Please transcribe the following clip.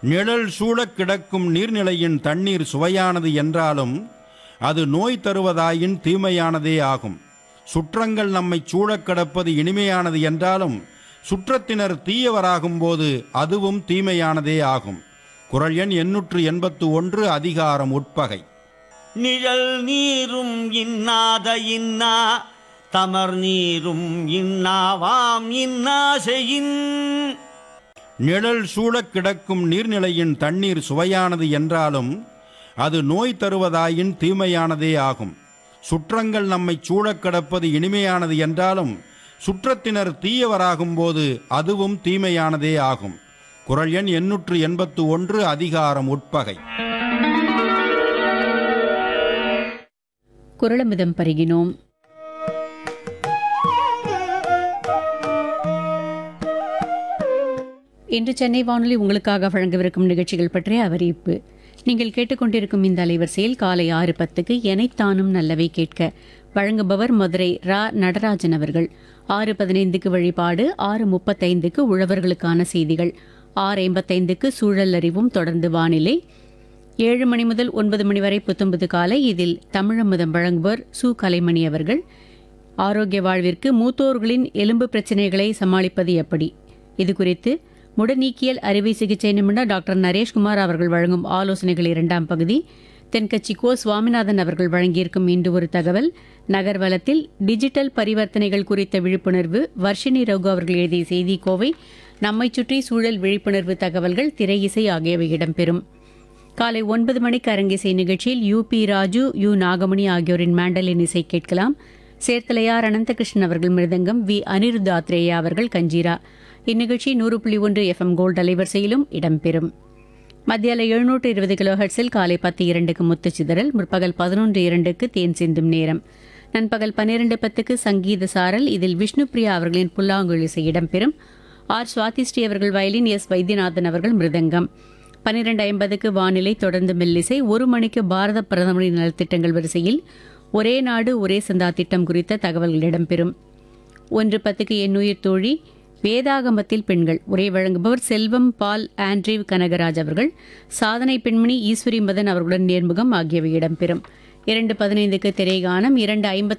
நிழல் சூழக் கிடக்கும் நீர்நிலையின் தண்ணீர் சுவையானது என்றாலும் அது நோய் தருவதாயின் தீமையானதே ஆகும் சுற்றங்கள் நம்மை சூழக் கிடப்பது இனிமையானது என்றாலும் சுற்றத்தினர் தீயவராகும் போது அதுவும் தீமையானதே ஆகும் குரல் எண் எண்ணூற்று எண்பத்து ஒன்று அதிகாரம் உட்பகை நிழல் நீரும் இன்னாத இன்னா தமர் நீரும் இன்னாவாம் இன்னா செய்யின் நிழல் சூழக் கிடக்கும் நீர்நிலையின் தண்ணீர் சுவையானது என்றாலும் அது நோய் தருவதாயின் தீமையானதே ஆகும் சுற்றங்கள் நம்மை சூழக் கிடப்பது இனிமையானது என்றாலும் சுற்றத்தினர் தீயவராகும் போது அதுவும் தீமையானதே ஆகும் குரல் எண் எண்ணூற்று எண்பத்து ஒன்று அதிகாரம் உட்பகை குரலமிதம் பருகினோம் இன்று சென்னை வானொலி உங்களுக்காக வழங்கவிருக்கும் நிகழ்ச்சிகள் பற்றிய அறிவிப்பு நீங்கள் கேட்டுக்கொண்டிருக்கும் இந்த அலைவரிசையில் காலை ஆறு பத்துக்கு எனைத்தானும் நல்லவை கேட்க வழங்குபவர் மதுரை ரா நடராஜன் அவர்கள் ஆறு பதினைந்துக்கு வழிபாடு ஆறு முப்பத்தைந்துக்கு உழவர்களுக்கான செய்திகள் ஆறு ஐம்பத்தைந்துக்கு சூழல் அறிவும் தொடர்ந்து வானிலை ஏழு மணி முதல் ஒன்பது மணி வரை புத்தம்பது காலை இதில் தமிழமுதம் வழங்குவர் சு கலைமணி அவர்கள் ஆரோக்கிய வாழ்விற்கு மூத்தோர்களின் எலும்பு பிரச்சனைகளை சமாளிப்பது எப்படி இது குறித்து முடநீக்கியல் அறுவை சிகிச்சை நிபுணர் டாக்டர் நரேஷ்குமார் அவர்கள் வழங்கும் ஆலோசனைகள் இரண்டாம் பகுதி தென்கட்சி கோ சுவாமிநாதன் அவர்கள் வழங்கியிருக்கும் இன்று ஒரு தகவல் நகர்வலத்தில் டிஜிட்டல் பரிவர்த்தனைகள் குறித்த விழிப்புணர்வு வர்ஷினி ரகு அவர்கள் எழுதிய செய்தி கோவை நம்மைச் சுற்றி சூழல் விழிப்புணர்வு தகவல்கள் திரை இசை ஆகியவை இடம்பெறும் காலை ஒன்பது மணிக்கு அரங்கிசை நிகழ்ச்சியில் U P Raju U Nagamani ஆகியோரின் மேண்டலின் இசை கேட்கலாம் சேர்த்தலையார் அனந்தகிருஷ்ணன் அவர்கள் மிருதங்கம் வி அனிருத் ஆத்ரேயா அவர்கள் கஞ்சீரா இந்நிகழ்ச்சி நூறு புள்ளி ஒன்று எஃப்எம் கோல்ட் அலைவரிசையிலும் இடம்பெறும் மத்தியால எழுநூற்று இருபது கிலோ ஹெர்ட்ஸில் காலை பத்து இரண்டுக்கு முத்துச்சிதறல் முற்பகல் பதினொன்று இரண்டுக்கு தேன் சிந்தும் நேரம் நண்பகல் பன்னிரண்டு பத்துக்கு சங்கீத சாரல் இதில் விஷ்ணுபிரியா அவர்களின் புல்லாங்குழல் இசை இடம்பெறும் ஆர் சுவாதி ஸ்ரீ அவர்கள் வயலின் எஸ் வைத்தியநாதன் அவர்கள் மிருதங்கம் பன்னிரண்டு ஐம்பதுக்கு வானிலை தொடர்ந்து மெல்லிசை ஒரு மணிக்கு பாரத பிரதமரின் நலத்திட்டங்கள் வரிசையில் ஒரே நாடு ஒரே சந்தா திட்டம் குறித்த தகவல்கள் இடம்பெறும் ஒன்று பத்துக்கு எண்ணுயிர் தோழி வேதாகமத்தில் பெண்கள் உரை வழங்குபவர் செல்வம் பால் ஆண்ட்ரீவ் கனகராஜ் அவர்கள் சாதனை பெண்மணி ஈஸ்வரி மதன் அவர்களுடன் நேர்முகம் ஆகியவை இடம்பெறும் இரண்டு பதினைந்துக்கு திரைகானம் இரண்டு ஐம்பத்தி